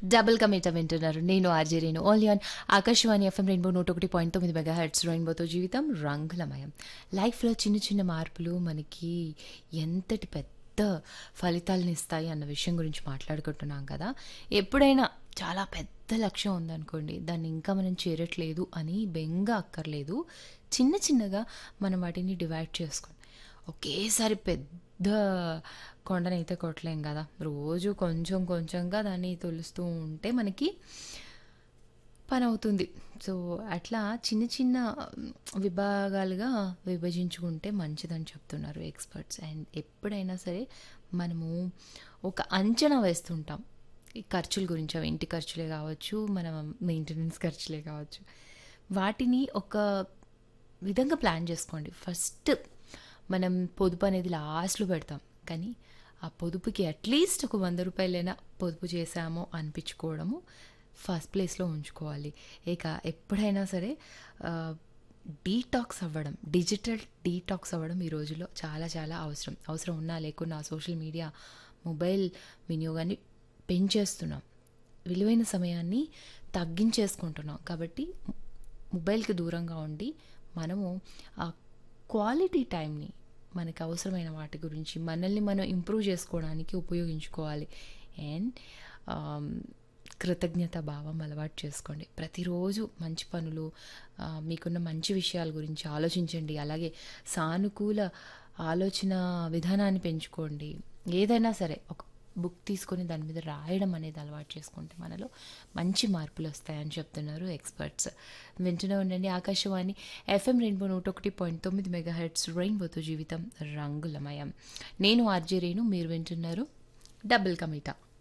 double కమిట వింటున్నారు నేను RJ Renu only on Akashvani FM rainbow నూట ఒకటి పాయింట్ తొమ్మిది మెగా హెడ్స్ రెయిన్బోతో జీవితం రంగులమయం లైఫ్లో చిన్న చిన్న మార్పులు మనకి ఎంతటి పెద్ద ఫలితాలను ఇస్తాయి అన్న విషయం గురించి మాట్లాడుకుంటున్నాం కదా ఎప్పుడైనా చాలా పెద్ద లక్ష్యం ఉందనుకోండి దాన్ని ఇంకా మనం చేరట్లేదు అని బెంగ అక్కర్లేదు చిన్న చిన్నగా మనం వాటిని డివైడ్ చేసుకుని ఒకేసారి పెద్ద కొండనైతే కొట్టలేం కదా రోజు కొంచెం కొంచెంగా దాన్ని తొలుస్తూ ఉంటే మనకి పని అవుతుంది సో అట్లా చిన్న చిన్న విభాగాలుగా విభజించుకుంటే మంచిదని చెప్తున్నారు ఎక్స్పర్ట్స్ అండ్ ఎప్పుడైనా సరే మనము ఒక అంచనా వేస్తుంటాం ఈ ఖర్చుల గురించి అవి ఇంటి ఖర్చులే కావచ్చు మన మెయింటెనెన్స్ ఖర్చులే కావచ్చు వాటిని ఒక విధంగా ప్లాన్ చేసుకోండి ఫస్ట్ మనం పొదుపు అనేది లాస్ట్లో పెడతాం కానీ ఆ పొదుపుకి అట్లీస్ట్ ఒక వంద రూపాయలైనా పొదుపు చేశామో అనిపించుకోవడము ఫస్ట్ ప్లేస్లో ఉంచుకోవాలి ఇక ఎప్పుడైనా సరే డీటాక్స్ అవ్వడం డిజిటల్ డీటాక్స్ అవ్వడం ఈ రోజుల్లో చాలా చాలా అవసరం అవసరం ఉన్నా లేకున్నా సోషల్ మీడియా మొబైల్ వినియోగాన్ని పెంచేస్తున్నాం విలువైన సమయాన్ని తగ్గించేసుకుంటున్నాం కాబట్టి మొబైల్కి దూరంగా ఉండి మనము ఆ క్వాలిటీ టైంని మనకు అవసరమైన వాటి గురించి మనల్ని మనం ఇంప్రూవ్ చేసుకోవడానికి ఉపయోగించుకోవాలి అండ్ కృతజ్ఞత భావం అలవాటు చేసుకోండి ప్రతిరోజు మంచి పనులు ఆ, మీకున్న మంచి విషయాల గురించి ఆలోచించండి అలాగే సానుకూల ఆలోచన విధానాన్ని పెంచుకోండి ఏదైనా సరే ఒక బుక్ తీసుకొని దాని మీద రాయడం అనేది అలవాటు చేసుకుంటే మనలో మంచి మార్పులు వస్తాయని చెప్తున్నారు ఎక్స్పర్ట్స్ వింటూనే ఉండండి ఆకాశవాణి ఎఫ్ఎం రెయిన్బో నూట ఒకటి పాయింట్ తొమ్మిది మెగా హెడ్స్ రెయిన్బోతో జీవితం రంగులమయం నేను ఆర్జే రేణు మీరు వింటున్నారు డబుల్ కమిటా